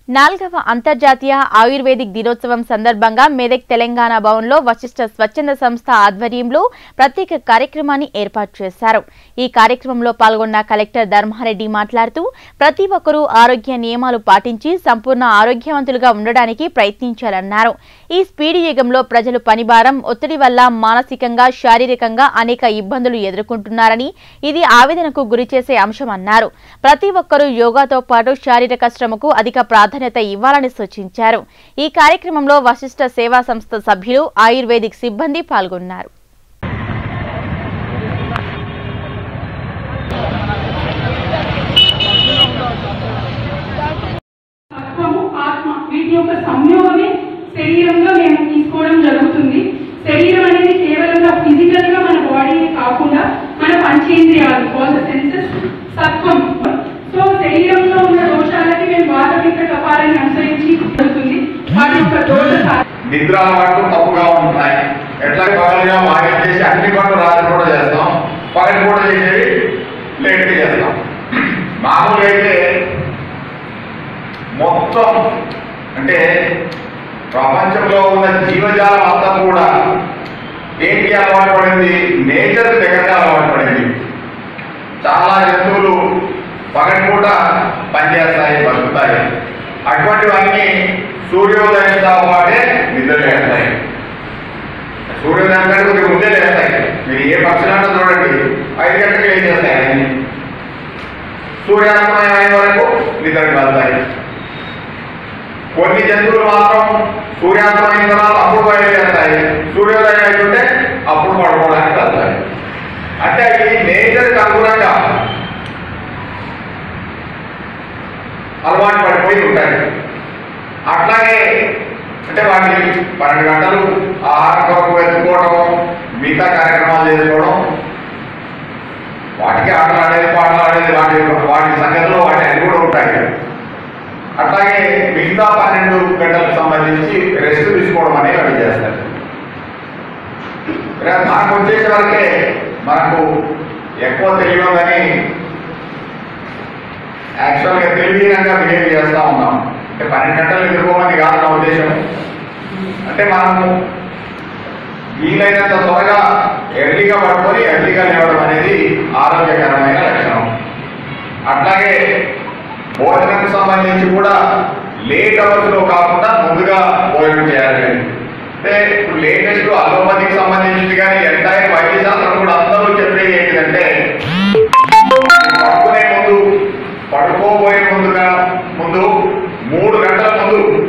నాలుగవ అంతర్జాతీయ ఆయుర్వేదిక్ దినోత్సవం సందర్భంగా మెదక్ తెలంగాణ భవన్లో వశిష్ఠ స్వచ్ఛంద సంస్థ ఆధ్వర్యంలో ప్రత్యేక కార్యక్రమాన్ని ఏర్పాటు చేశారు ఈ కార్యక్రమంలో పాల్గొన్న కలెక్టర్ ధర్మారెడ్డి మాట్లాడుతూ ప్రతి ఒక్కరూ ఆరోగ్య నియమాలు పాటించి సంపూర్ణ ఆరోగ్యవంతులుగా ఉండడానికి ప్రయత్నించాలన్నారు ఈ స్పీడ్ యుగంలో ప్రజలు పనిభారం ఒత్తిడి వల్ల మానసికంగా శారీరకంగా అనేక ఇబ్బందులు ఎదుర్కొంటున్నారని ఇది ఆవేదనకు గురిచేసే అంశమన్నారు ప్రతి ఒక్కరూ యోగాతో పాటు శారీరక శ్రమకు అధిక ప్రాధాన్యత ఇవ్వాలని సూచించారు ఈ కార్యక్రమంలో వశిష్ఠ సేవా సంస్థ సభ్యులు ఆయుర్వేదిక్ సిబ్బంది పాల్గొన్నారు తత్వము ఆత్మ వీటి యొక్క సంయోగమే శరీరంగా మేము తీసుకోవడం జరుగుతుంది శరీరం అనేది కేవలంగా ఫిజికల్ గా మన బాడీ కాకుండా మన పంచేంద్రియాలు ఆల్ ద సెన్సెస్ తత్వం సో శరీరంలో ఉన్న దోషాలకి మేము వాత పిత్త కపాలని అనుసరించి జరుగుతుంది వాటి యొక్క దోష సా- నిద్ర అలవాట్లు తప్పుగా ఉంటున్నాయి ఎట్లా పగలుగా వాయిదా చేసి అన్ని పనులు రాత్రి కూడా చేస్తాం పగటి కూడా చేసేవి లేట్గా చేస్తాం మామూలుగా అయితే మొత్తం అంటే ప్రపంచంలో ఉన్న జీవజాలం అంతా కూడా దేనికి అలవాటు పడింది నేచర్ దగ్గరగా అలవాటు పడింది చాలా జంతువులు పగటిపూట పనిచేస్తాయి బతుకుతాయి అటువంటివన్నీ సూర్యోదయం పాటే నిద్ర లేస్తాయి సూర్యోదయం కంటే కొద్దిగా ముందే లేస్తాయి మీరు ఏ పక్షులన్నా చూడండి ఐదు గంటలకు లేచేస్తాయి అన్ని సూర్యాస్తమయం అయిన వరకు నిద్రకు వెళ్తాయి కొన్ని జంతువులు మాత్రం సూర్యాస్తమయం అయిన తర్వాత అప్పుడు బయలుదేరుతాయి సూర్యోదయం అవుతుంటే అప్పుడు పడుకోవడానికి వెళ్తాయి అంటే అవి నేచర్కి అనుగుణంగా అలవాటు పడిపోయి ఉంటాయి అట్లాగే అంటే వాటిని పన్నెండు గంటలు ఆహారం కొరకు వెతుక్కోవడం మిగతా కార్యక్రమాలు చేసుకోవడం వాటికి ఆటలు ఆడేది పాటలు ఆడేది వాటి వాటి సంగతిలో వాటి అన్ని కూడా ఉంటాయి అట్లాగే మిగతా పన్నెండు గంటలకు సంబంధించి రెస్ట్ తీసుకోవడం అనేది అవి చేస్తారు రే- మనకు వచ్చేసే వరకే మనకు ఎక్కువ తెలియదు కానీ యాక్చువల్గా తెలివీనంగా బిహేవ్ చేస్తూ ఉన్నాం అంటే పన్నెండు గంటలు నిద్రపోమని కాదు నా ఉద్దేశం అంటే మనము వీలైనంత త్వరగా ఎర్లీగా పడుకొని ఎర్లీగా లేవడం అనేది ఆరోగ్యకరమైన లక్షణం అట్లాగే భోజనంకు సంబంధించి కూడా లేట్ అవర్స్లో కాకుండా ముందుగా భోజనం చేయాలి అంటే ఇప్పుడు లేటెస్ట్ అలోపతికి సంబంధించింది కానీ ఎంటైర్ వైద్య శాస్త్రం కూడా అందరూ చెప్పేది ఏంటిదంటే పడుకునే ముందు పడుకోబోయే ముందుగా ముందు మూడు గంటల ముందు